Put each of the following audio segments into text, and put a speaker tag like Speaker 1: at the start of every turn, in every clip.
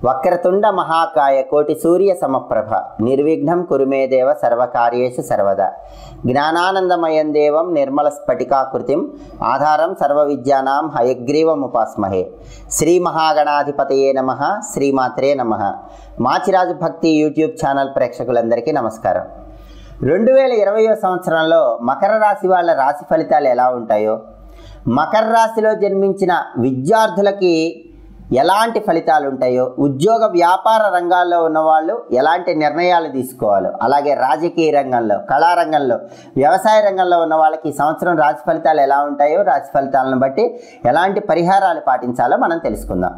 Speaker 1: వక్రతుండ మహాకాయ కోటి సూర్య సమప్రభ నిర్విఘ్నం కురుమే దేవ సర్వకార్యేషు సర్వదా జ్ఞానానందమయం దేవం నిర్మల స్ఫటికాకృతిం ఆధారం సర్వ విద్యానాం హయగ్రీవముపాస్మహే శ్రీ మహాగణాధిపతయే నమ శ్రీమాత్రే నమ మాచిరాజు భక్తి యూట్యూబ్ ఛానల్ ప్రేక్షకులందరికీ నమస్కారం రెండు వేల ఇరవయో సంవత్సరంలో మకర రాశి వాళ్ళ రాశి ఫలితాలు ఎలా ఉంటాయో మకర రాశిలో జన్మించిన విద్యార్థులకి ఎలాంటి ఫలితాలు ఉంటాయో ఉద్యోగ వ్యాపార రంగాల్లో ఉన్నవాళ్ళు ఎలాంటి నిర్ణయాలు తీసుకోవాలో అలాగే రాజకీయ రంగంలో కళారంగంలో వ్యవసాయ రంగంలో ఉన్న వాళ్ళకి ఈ సంవత్సరం రాశి ఫలితాలు ఎలా ఉంటాయో రాశి ఫలితాలను బట్టి ఎలాంటి పరిహారాలు పాటించాలో మనం తెలుసుకుందాం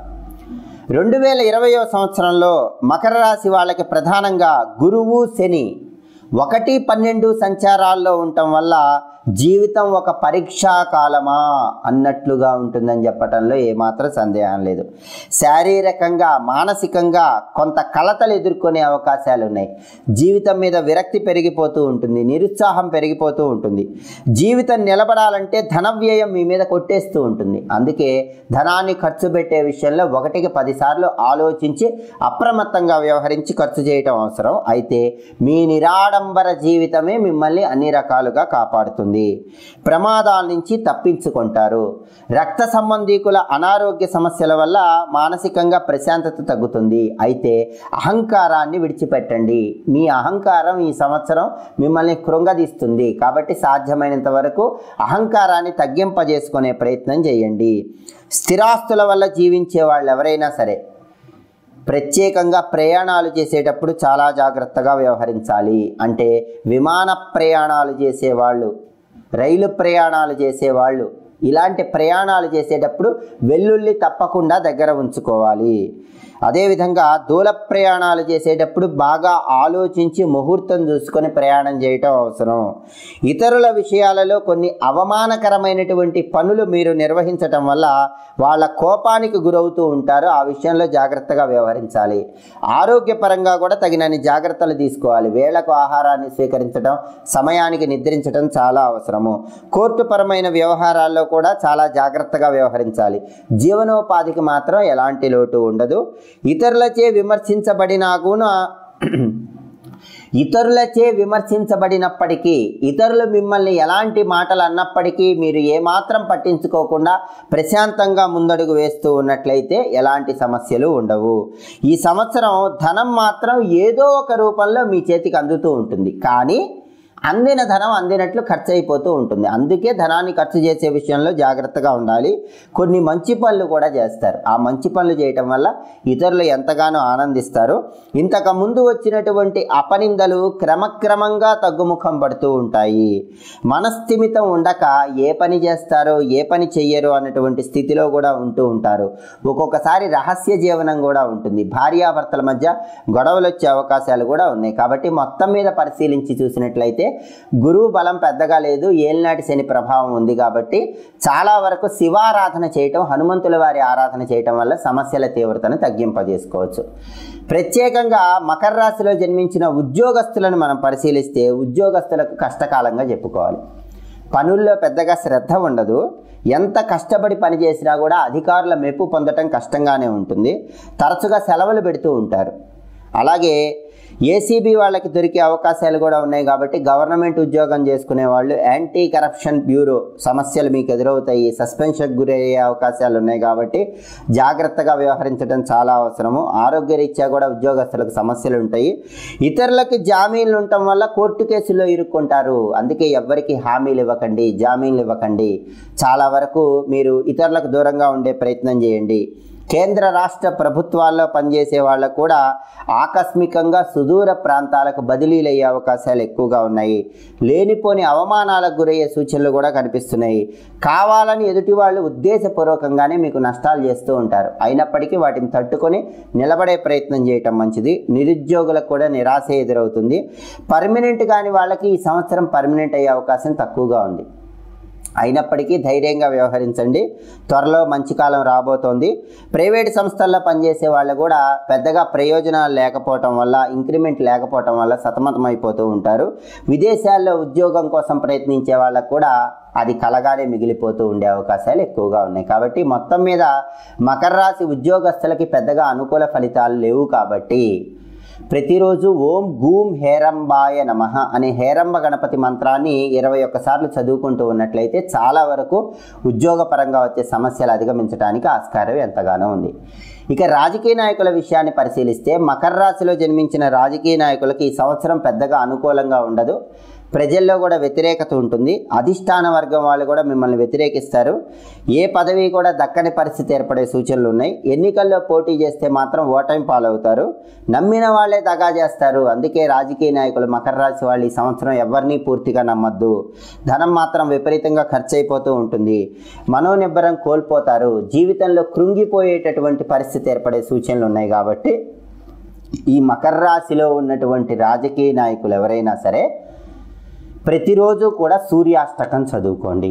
Speaker 1: రెండు వేల ఇరవయో సంవత్సరంలో మకర రాశి వాళ్ళకి ప్రధానంగా గురువు శని ఒకటి పన్నెండు సంచారాల్లో ఉండటం వల్ల జీవితం ఒక పరీక్షా కాలమా అన్నట్లుగా ఉంటుందని చెప్పటంలో ఏమాత్రం సందేహం లేదు శారీరకంగా మానసికంగా కొంత కలతలు ఎదుర్కొనే అవకాశాలు ఉన్నాయి జీవితం మీద విరక్తి పెరిగిపోతూ ఉంటుంది నిరుత్సాహం పెరిగిపోతూ ఉంటుంది జీవితం నిలబడాలంటే ధన వ్యయం మీ మీద కొట్టేస్తూ ఉంటుంది అందుకే ధనాన్ని ఖర్చు పెట్టే విషయంలో ఒకటికి పదిసార్లు ఆలోచించి అప్రమత్తంగా వ్యవహరించి ఖర్చు చేయటం అవసరం అయితే మీ నిరాడంబర జీవితమే మిమ్మల్ని అన్ని రకాలుగా కాపాడుతుంది ప్రమాదాల నుంచి తప్పించుకుంటారు రక్త సంబంధీకుల అనారోగ్య సమస్యల వల్ల మానసికంగా ప్రశాంతత తగ్గుతుంది అయితే అహంకారాన్ని విడిచిపెట్టండి మీ అహంకారం ఈ సంవత్సరం మిమ్మల్ని కృంగదీస్తుంది కాబట్టి సాధ్యమైనంత వరకు అహంకారాన్ని తగ్గింపజేసుకునే ప్రయత్నం చేయండి స్థిరాస్తుల వల్ల జీవించే వాళ్ళు ఎవరైనా సరే ప్రత్యేకంగా ప్రయాణాలు చేసేటప్పుడు చాలా జాగ్రత్తగా వ్యవహరించాలి అంటే విమాన ప్రయాణాలు చేసేవాళ్ళు రైలు ప్రయాణాలు చేసేవాళ్ళు ఇలాంటి ప్రయాణాలు చేసేటప్పుడు వెల్లుల్లి తప్పకుండా దగ్గర ఉంచుకోవాలి అదేవిధంగా దూల ప్రయాణాలు చేసేటప్పుడు బాగా ఆలోచించి ముహూర్తం చూసుకొని ప్రయాణం చేయటం అవసరం ఇతరుల విషయాలలో కొన్ని అవమానకరమైనటువంటి పనులు మీరు నిర్వహించటం వల్ల వాళ్ళ కోపానికి గురవుతూ ఉంటారు ఆ విషయంలో జాగ్రత్తగా వ్యవహరించాలి ఆరోగ్యపరంగా కూడా తగినన్ని జాగ్రత్తలు తీసుకోవాలి వేళకు ఆహారాన్ని స్వీకరించడం సమయానికి నిద్రించడం చాలా అవసరము కోర్టుపరమైన వ్యవహారాల్లో కూడా చాలా జాగ్రత్తగా వ్యవహరించాలి జీవనోపాధికి మాత్రం ఎలాంటి లోటు ఉండదు ఇతరులచే విమర్శించబడినా కూడా ఇతరులచే విమర్శించబడినప్పటికీ ఇతరులు మిమ్మల్ని ఎలాంటి మాటలు అన్నప్పటికీ మీరు ఏమాత్రం పట్టించుకోకుండా ప్రశాంతంగా ముందడుగు వేస్తూ ఉన్నట్లయితే ఎలాంటి సమస్యలు ఉండవు ఈ సంవత్సరం ధనం మాత్రం ఏదో ఒక రూపంలో మీ చేతికి అందుతూ ఉంటుంది కానీ అందిన ధనం అందినట్లు ఖర్చు అయిపోతూ ఉంటుంది అందుకే ధనాన్ని ఖర్చు చేసే విషయంలో జాగ్రత్తగా ఉండాలి కొన్ని మంచి పనులు కూడా చేస్తారు ఆ మంచి పనులు చేయటం వల్ల ఇతరులు ఎంతగానో ఆనందిస్తారు ఇంతకు ముందు వచ్చినటువంటి అపనిందలు క్రమక్రమంగా తగ్గుముఖం పడుతూ ఉంటాయి మనస్థిమితం ఉండక ఏ పని చేస్తారో ఏ పని చెయ్యరో అన్నటువంటి స్థితిలో కూడా ఉంటూ ఉంటారు ఒక్కొక్కసారి రహస్య జీవనం కూడా ఉంటుంది భార్యాభర్తల మధ్య గొడవలు వచ్చే అవకాశాలు కూడా ఉన్నాయి కాబట్టి మొత్తం మీద పరిశీలించి చూసినట్లయితే గురువు బలం పెద్దగా లేదు ఏలినాటి శని ప్రభావం ఉంది కాబట్టి చాలా వరకు శివారాధన చేయటం హనుమంతుల వారి ఆరాధన చేయటం వల్ల సమస్యల తీవ్రతను తగ్గింపజేసుకోవచ్చు ప్రత్యేకంగా మకర రాశిలో జన్మించిన ఉద్యోగస్తులను మనం పరిశీలిస్తే ఉద్యోగస్తులకు కష్టకాలంగా చెప్పుకోవాలి పనుల్లో పెద్దగా శ్రద్ధ ఉండదు ఎంత కష్టపడి పని చేసినా కూడా అధికారుల మెప్పు పొందటం కష్టంగానే ఉంటుంది తరచుగా సెలవులు పెడుతూ ఉంటారు అలాగే ఏసీబీ వాళ్ళకి దొరికే అవకాశాలు కూడా ఉన్నాయి కాబట్టి గవర్నమెంట్ ఉద్యోగం చేసుకునే వాళ్ళు యాంటీ కరప్షన్ బ్యూరో సమస్యలు మీకు ఎదురవుతాయి సస్పెన్షన్కి గురయ్యే అవకాశాలు ఉన్నాయి కాబట్టి జాగ్రత్తగా వ్యవహరించడం చాలా అవసరము ఆరోగ్యరీత్యా కూడా ఉద్యోగస్తులకు సమస్యలు ఉంటాయి ఇతరులకు జామీన్లు ఉండటం వల్ల కోర్టు కేసుల్లో ఇరుక్కుంటారు అందుకే ఎవ్వరికి హామీలు ఇవ్వకండి జామీన్లు ఇవ్వకండి చాలా వరకు మీరు ఇతరులకు దూరంగా ఉండే ప్రయత్నం చేయండి కేంద్ర రాష్ట్ర ప్రభుత్వాల్లో పనిచేసే వాళ్ళకు కూడా ఆకస్మికంగా సుదూర ప్రాంతాలకు బదిలీలు అయ్యే అవకాశాలు ఎక్కువగా ఉన్నాయి లేనిపోని అవమానాలకు గురయ్యే సూచనలు కూడా కనిపిస్తున్నాయి కావాలని ఎదుటి వాళ్ళు ఉద్దేశపూర్వకంగానే మీకు నష్టాలు చేస్తూ ఉంటారు అయినప్పటికీ వాటిని తట్టుకొని నిలబడే ప్రయత్నం చేయటం మంచిది నిరుద్యోగులకు కూడా నిరాశ ఎదురవుతుంది పర్మనెంట్ కాని వాళ్ళకి ఈ సంవత్సరం పర్మనెంట్ అయ్యే అవకాశం తక్కువగా ఉంది అయినప్పటికీ ధైర్యంగా వ్యవహరించండి త్వరలో మంచి కాలం రాబోతోంది ప్రైవేట్ సంస్థల్లో పనిచేసే వాళ్ళు కూడా పెద్దగా ప్రయోజనాలు లేకపోవటం వల్ల ఇంక్రిమెంట్ లేకపోవటం వల్ల సతమతమైపోతూ ఉంటారు విదేశాల్లో ఉద్యోగం కోసం ప్రయత్నించే వాళ్ళకు కూడా అది కలగానే మిగిలిపోతూ ఉండే అవకాశాలు ఎక్కువగా ఉన్నాయి కాబట్టి మొత్తం మీద మకర రాశి ఉద్యోగస్తులకి పెద్దగా అనుకూల ఫలితాలు లేవు కాబట్టి ప్రతిరోజు ఓం గూం హేరంబాయ నమ అనే హేరంబ గణపతి మంత్రాన్ని ఇరవై ఒక్కసార్లు చదువుకుంటూ ఉన్నట్లయితే చాలా వరకు ఉద్యోగపరంగా వచ్చే సమస్యలు అధిగమించడానికి ఆస్కారం ఎంతగానో ఉంది ఇక రాజకీయ నాయకుల విషయాన్ని పరిశీలిస్తే మకర రాశిలో జన్మించిన రాజకీయ నాయకులకి ఈ సంవత్సరం పెద్దగా అనుకూలంగా ఉండదు ప్రజల్లో కూడా వ్యతిరేకత ఉంటుంది అధిష్టాన వర్గం వాళ్ళు కూడా మిమ్మల్ని వ్యతిరేకిస్తారు ఏ పదవి కూడా దక్కని పరిస్థితి ఏర్పడే సూచనలు ఉన్నాయి ఎన్నికల్లో పోటీ చేస్తే మాత్రం ఓటమి పాలవుతారు నమ్మిన వాళ్ళే దగా చేస్తారు అందుకే రాజకీయ నాయకులు మకర రాశి వాళ్ళు ఈ సంవత్సరం ఎవరిని పూర్తిగా నమ్మద్దు ధనం మాత్రం విపరీతంగా ఖర్చు అయిపోతూ ఉంటుంది మనోనిబ్బరం కోల్పోతారు జీవితంలో కృంగిపోయేటటువంటి పరిస్థితి ఏర్పడే సూచనలు ఉన్నాయి కాబట్టి ఈ మకర రాశిలో ఉన్నటువంటి రాజకీయ నాయకులు ఎవరైనా సరే ప్రతిరోజు కూడా సూర్యాష్టకం చదువుకోండి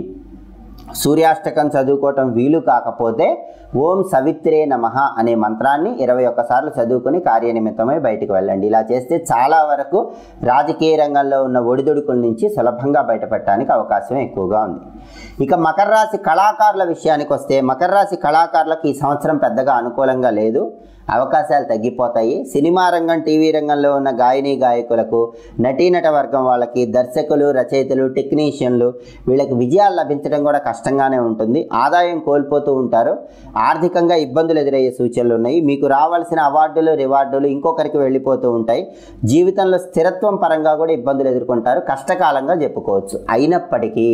Speaker 1: సూర్యాష్టకం చదువుకోవటం వీలు కాకపోతే ఓం సవిత్రే నమ అనే మంత్రాన్ని ఇరవై ఒక్కసార్లు చదువుకొని కార్యనిమిత్తమై బయటకు వెళ్ళండి ఇలా చేస్తే చాలా వరకు రాజకీయ రంగంలో ఉన్న ఒడిదుడుకుల నుంచి సులభంగా బయటపడటానికి అవకాశం ఎక్కువగా ఉంది ఇక మకర రాశి కళాకారుల విషయానికి వస్తే మకర రాశి కళాకారులకు ఈ సంవత్సరం పెద్దగా అనుకూలంగా లేదు అవకాశాలు తగ్గిపోతాయి సినిమా రంగం టీవీ రంగంలో ఉన్న గాయని గాయకులకు నటీనట వర్గం వాళ్ళకి దర్శకులు రచయితలు టెక్నీషియన్లు వీళ్ళకి విజయాలు లభించడం కూడా కష్టంగానే ఉంటుంది ఆదాయం కోల్పోతూ ఉంటారు ఆర్థికంగా ఇబ్బందులు ఎదురయ్యే సూచనలు ఉన్నాయి మీకు రావాల్సిన అవార్డులు రివార్డులు ఇంకొకరికి వెళ్ళిపోతూ ఉంటాయి జీవితంలో స్థిరత్వం పరంగా కూడా ఇబ్బందులు ఎదుర్కొంటారు కష్టకాలంగా చెప్పుకోవచ్చు అయినప్పటికీ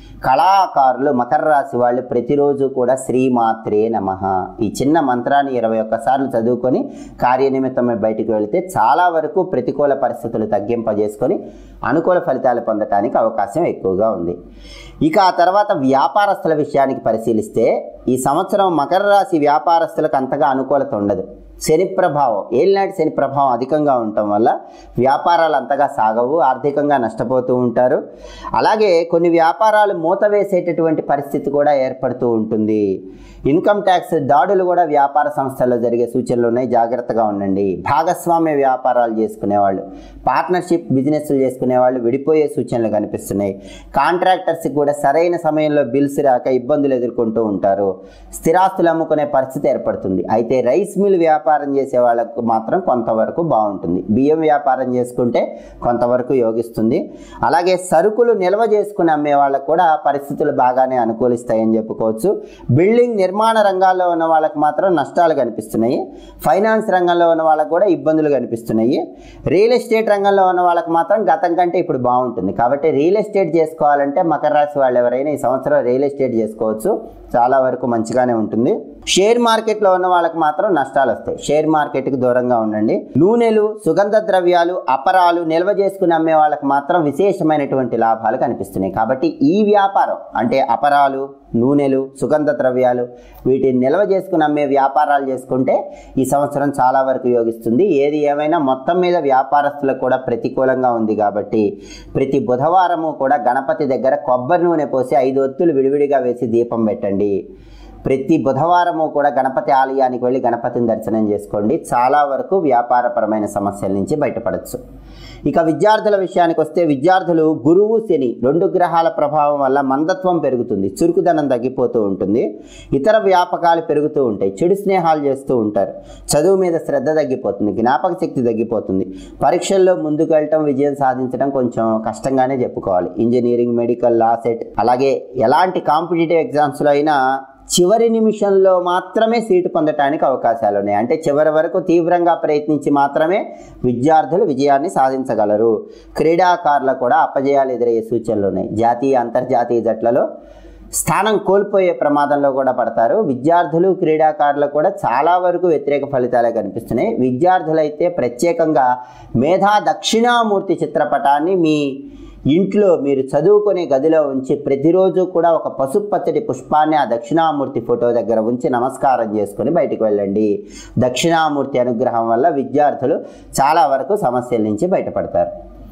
Speaker 1: కళాకారులు మకర రాశి వాళ్ళు ప్రతిరోజు కూడా శ్రీమాత్రే నమ ఈ చిన్న మంత్రాన్ని ఇరవై ఒక్కసార్లు చదువుకొని కార్యనిమిత్తమై బయటికి వెళితే చాలా వరకు ప్రతికూల పరిస్థితులు తగ్గింపజేసుకొని అనుకూల ఫలితాలు పొందటానికి అవకాశం ఎక్కువగా ఉంది ఇక ఆ తర్వాత వ్యాపారస్తుల విషయానికి పరిశీలిస్తే ఈ సంవత్సరం మకర రాశి వ్యాపారస్తులకు అంతగా అనుకూలత ఉండదు శని ప్రభావం ఏలినాటి శని ప్రభావం అధికంగా ఉండటం వల్ల వ్యాపారాలు అంతగా సాగవు ఆర్థికంగా నష్టపోతూ ఉంటారు అలాగే కొన్ని వ్యాపారాలు మూత వేసేటటువంటి పరిస్థితి కూడా ఏర్పడుతూ ఉంటుంది ఇన్కమ్ ట్యాక్స్ దాడులు కూడా వ్యాపార సంస్థల్లో జరిగే సూచనలు ఉన్నాయి జాగ్రత్తగా ఉండండి భాగస్వామ్య వ్యాపారాలు చేసుకునేవాళ్ళు పార్ట్నర్షిప్ బిజినెస్లు చేసుకునేవాళ్ళు విడిపోయే సూచనలు కనిపిస్తున్నాయి కాంట్రాక్టర్స్కి కూడా సరైన సమయంలో బిల్స్ రాక ఇబ్బందులు ఎదుర్కొంటూ ఉంటారు స్థిరాస్తులు అమ్ముకునే పరిస్థితి ఏర్పడుతుంది అయితే రైస్ మిల్ వ్యాపారం చేసే వాళ్ళకు మాత్రం కొంతవరకు బాగుంటుంది బియ్యం వ్యాపారం చేసుకుంటే కొంతవరకు యోగిస్తుంది అలాగే సరుకులు నిల్వ చేసుకుని అమ్మే వాళ్ళకు కూడా పరిస్థితులు బాగానే అనుకూలిస్తాయని చెప్పుకోవచ్చు బిల్డింగ్ నిర్మాణ రంగాల్లో ఉన్న వాళ్ళకి మాత్రం నష్టాలు కనిపిస్తున్నాయి ఫైనాన్స్ రంగంలో ఉన్న వాళ్ళకి కూడా ఇబ్బందులు కనిపిస్తున్నాయి రియల్ ఎస్టేట్ రంగంలో ఉన్న వాళ్ళకి మాత్రం గతం కంటే ఇప్పుడు బాగుంటుంది కాబట్టి రియల్ ఎస్టేట్ చేసుకోవాలంటే మకర రాశి వాళ్ళు ఎవరైనా ఈ సంవత్సరం రియల్ ఎస్టేట్ చేసుకోవచ్చు చాలా వరకు మంచిగానే ఉంటుంది షేర్ మార్కెట్లో ఉన్న వాళ్ళకి మాత్రం నష్టాలు వస్తాయి షేర్ మార్కెట్కి దూరంగా ఉండండి నూనెలు సుగంధ ద్రవ్యాలు అపరాలు నిల్వ చేసుకుని అమ్మే వాళ్ళకి మాత్రం విశేషమైనటువంటి లాభాలు కనిపిస్తున్నాయి కాబట్టి ఈ వ్యాపారం అంటే అపరాలు నూనెలు సుగంధ ద్రవ్యాలు వీటిని నిల్వ చేసుకుని అమ్మే వ్యాపారాలు చేసుకుంటే ఈ సంవత్సరం చాలా వరకు యోగిస్తుంది ఏది ఏమైనా మొత్తం మీద వ్యాపారస్తులకు కూడా ప్రతికూలంగా ఉంది కాబట్టి ప్రతి బుధవారము కూడా గణపతి దగ్గర కొబ్బరి నూనె పోసి ఐదు ఒత్తులు విడివిడిగా వేసి దీపం పెట్టండి ప్రతి బుధవారము కూడా గణపతి ఆలయానికి వెళ్ళి గణపతిని దర్శనం చేసుకోండి చాలా వరకు వ్యాపారపరమైన సమస్యల నుంచి బయటపడచ్చు ఇక విద్యార్థుల విషయానికి వస్తే విద్యార్థులు గురువు శని రెండు గ్రహాల ప్రభావం వల్ల మందత్వం పెరుగుతుంది చురుకుదనం తగ్గిపోతూ ఉంటుంది ఇతర వ్యాపకాలు పెరుగుతూ ఉంటాయి చెడు స్నేహాలు చేస్తూ ఉంటారు చదువు మీద శ్రద్ధ తగ్గిపోతుంది జ్ఞాపక శక్తి తగ్గిపోతుంది పరీక్షల్లో ముందుకు వెళ్ళటం విజయం సాధించడం కొంచెం కష్టంగానే చెప్పుకోవాలి ఇంజనీరింగ్ మెడికల్ లా సెట్ అలాగే ఎలాంటి కాంపిటేటివ్ ఎగ్జామ్స్లో అయినా చివరి నిమిషంలో మాత్రమే సీటు పొందటానికి అవకాశాలు ఉన్నాయి అంటే చివరి వరకు తీవ్రంగా ప్రయత్నించి మాత్రమే విద్యార్థులు విజయాన్ని సాధించగలరు క్రీడాకారులకు కూడా అపజయాలు ఎదురయ్యే సూచనలు ఉన్నాయి జాతీయ అంతర్జాతీయ జట్లలో స్థానం కోల్పోయే ప్రమాదంలో కూడా పడతారు విద్యార్థులు క్రీడాకారులకు కూడా చాలా వరకు వ్యతిరేక ఫలితాలే కనిపిస్తున్నాయి విద్యార్థులైతే ప్రత్యేకంగా మేధా దక్షిణామూర్తి చిత్రపటాన్ని మీ ఇంట్లో మీరు చదువుకునే గదిలో ఉంచి ప్రతిరోజు కూడా ఒక పసుపు పచ్చడి పుష్పాన్ని ఆ దక్షిణామూర్తి ఫోటో దగ్గర ఉంచి నమస్కారం చేసుకొని బయటికి వెళ్ళండి దక్షిణామూర్తి అనుగ్రహం వల్ల విద్యార్థులు చాలా వరకు సమస్యల నుంచి బయటపడతారు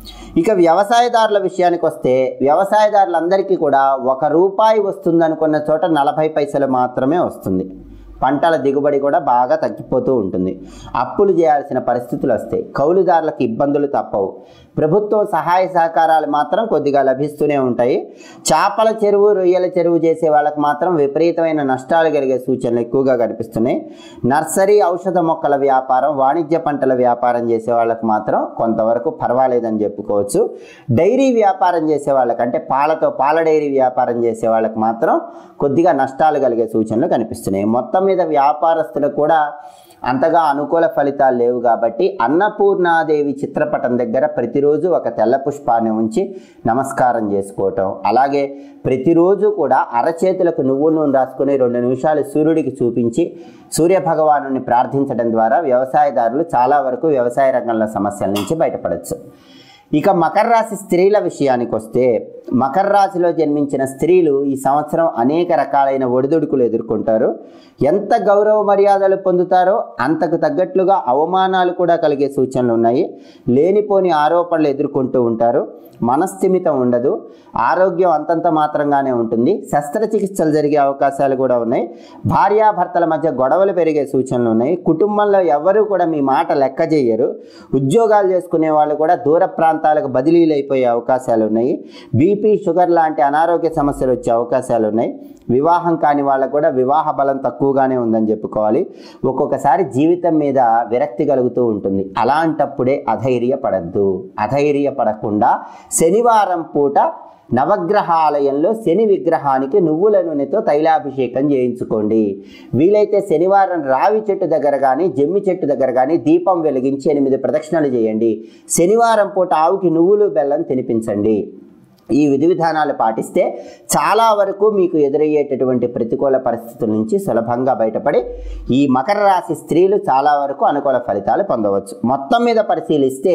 Speaker 1: ఇక వ్యవసాయదారుల విషయానికి వస్తే వ్యవసాయదారులందరికీ కూడా ఒక రూపాయి వస్తుందనుకున్న చోట నలభై పైసలు మాత్రమే వస్తుంది పంటల దిగుబడి కూడా బాగా తగ్గిపోతూ ఉంటుంది అప్పులు చేయాల్సిన పరిస్థితులు వస్తాయి కౌలుదారులకు ఇబ్బందులు తప్పవు ప్రభుత్వం సహాయ సహకారాలు మాత్రం కొద్దిగా లభిస్తూనే ఉంటాయి చేపల చెరువు రొయ్యల చెరువు చేసే వాళ్ళకి మాత్రం విపరీతమైన నష్టాలు కలిగే సూచనలు ఎక్కువగా కనిపిస్తున్నాయి నర్సరీ ఔషధ మొక్కల వ్యాపారం వాణిజ్య పంటల వ్యాపారం చేసే వాళ్ళకి మాత్రం కొంతవరకు పర్వాలేదని చెప్పుకోవచ్చు డైరీ వ్యాపారం చేసే వాళ్ళకి అంటే పాలతో పాల డైరీ వ్యాపారం చేసే వాళ్ళకి మాత్రం కొద్దిగా నష్టాలు కలిగే సూచనలు కనిపిస్తున్నాయి మొత్తం మీద వ్యాపారస్తులకు కూడా అంతగా అనుకూల ఫలితాలు లేవు కాబట్టి అన్నపూర్ణాదేవి చిత్రపటం దగ్గర ప్రతిరోజు ఒక తెల్ల పుష్పాన్ని ఉంచి నమస్కారం చేసుకోవటం అలాగే ప్రతిరోజు కూడా అరచేతులకు నువ్వుల నూనె రాసుకుని రెండు నిమిషాలు సూర్యుడికి చూపించి సూర్య భగవాను ప్రార్థించడం ద్వారా వ్యవసాయదారులు చాలా వరకు వ్యవసాయ రంగంలో సమస్యల నుంచి బయటపడవచ్చు ఇక మకర రాశి స్త్రీల విషయానికి వస్తే మకర రాశిలో జన్మించిన స్త్రీలు ఈ సంవత్సరం అనేక రకాలైన ఒడిదుడుకులు ఎదుర్కొంటారు ఎంత గౌరవ మర్యాదలు పొందుతారో అంతకు తగ్గట్లుగా అవమానాలు కూడా కలిగే సూచనలు ఉన్నాయి లేనిపోని ఆరోపణలు ఎదుర్కొంటూ ఉంటారు మనస్థిమితం ఉండదు ఆరోగ్యం అంతంత మాత్రంగానే ఉంటుంది శస్త్రచికిత్సలు జరిగే అవకాశాలు కూడా ఉన్నాయి భార్యాభర్తల మధ్య గొడవలు పెరిగే సూచనలు ఉన్నాయి కుటుంబంలో ఎవరు కూడా మీ మాట లెక్క చేయరు ఉద్యోగాలు చేసుకునే వాళ్ళు కూడా దూర ప్రాంతాలకు బదిలీలు అయిపోయే అవకాశాలు ఉన్నాయి బీపీ షుగర్ లాంటి అనారోగ్య సమస్యలు వచ్చే అవకాశాలు ఉన్నాయి వివాహం కాని వాళ్ళకు కూడా వివాహ బలం తక్కువగానే ఉందని చెప్పుకోవాలి ఒక్కొక్కసారి జీవితం మీద విరక్తి కలుగుతూ ఉంటుంది అలాంటప్పుడే అధైర్యపడద్దు అధైర్యపడకుండా శనివారం పూట నవగ్రహాలయంలో శని విగ్రహానికి నువ్వుల నూనెతో తైలాభిషేకం చేయించుకోండి వీలైతే శనివారం రావి చెట్టు దగ్గర కానీ జమ్మి చెట్టు దగ్గర కానీ దీపం వెలిగించి ఎనిమిది ప్రదక్షిణలు చేయండి శనివారం పూట ఆవుకి నువ్వులు బెల్లం తినిపించండి ఈ విధి విధానాలు పాటిస్తే చాలా వరకు మీకు ఎదురయ్యేటటువంటి ప్రతికూల పరిస్థితుల నుంచి సులభంగా బయటపడి ఈ మకర రాశి స్త్రీలు చాలా వరకు అనుకూల ఫలితాలు పొందవచ్చు మొత్తం మీద పరిశీలిస్తే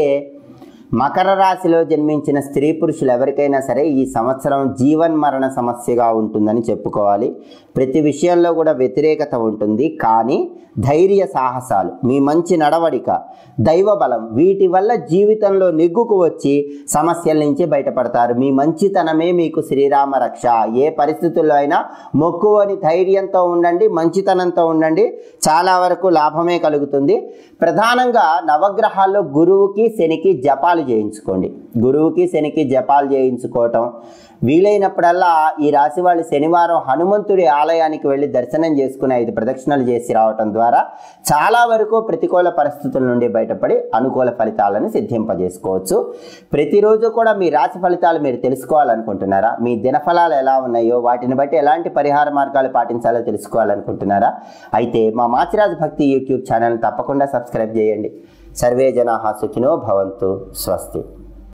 Speaker 1: మకర రాశిలో జన్మించిన స్త్రీ పురుషులు ఎవరికైనా సరే ఈ సంవత్సరం జీవన్ మరణ సమస్యగా ఉంటుందని చెప్పుకోవాలి ప్రతి విషయంలో కూడా వ్యతిరేకత ఉంటుంది కానీ ధైర్య సాహసాలు మీ మంచి నడవడిక దైవ బలం వీటి వల్ల జీవితంలో నెగ్గుకు వచ్చి సమస్యల నుంచి బయటపడతారు మీ మంచితనమే మీకు శ్రీరామ రక్ష ఏ పరిస్థితుల్లో అయినా మొక్కువని ధైర్యంతో ఉండండి మంచితనంతో ఉండండి చాలా వరకు లాభమే కలుగుతుంది ప్రధానంగా నవగ్రహాల్లో గురువుకి శనికి జపాలు చేయించుకోండి గురువుకి శనికి జపాలు చేయించుకోవటం వీలైనప్పుడల్లా ఈ రాశి వాళ్ళు శనివారం హనుమంతుడి ఆలయానికి వెళ్ళి దర్శనం చేసుకుని ఐదు ప్రదక్షిణలు చేసి రావటం ద్వారా చాలా వరకు ప్రతికూల పరిస్థితుల నుండి బయటపడి అనుకూల ఫలితాలను సిద్ధింపజేసుకోవచ్చు ప్రతిరోజు కూడా మీ రాశి ఫలితాలు మీరు తెలుసుకోవాలనుకుంటున్నారా మీ దినఫలాలు ఎలా ఉన్నాయో వాటిని బట్టి ఎలాంటి పరిహార మార్గాలు పాటించాలో తెలుసుకోవాలనుకుంటున్నారా అయితే మా మాచిరాజు భక్తి యూట్యూబ్ ఛానల్ తప్పకుండా సబ్స్క్రైబ్ చేయండి సర్వే జనా సుఖినో భవంతు స్వస్తి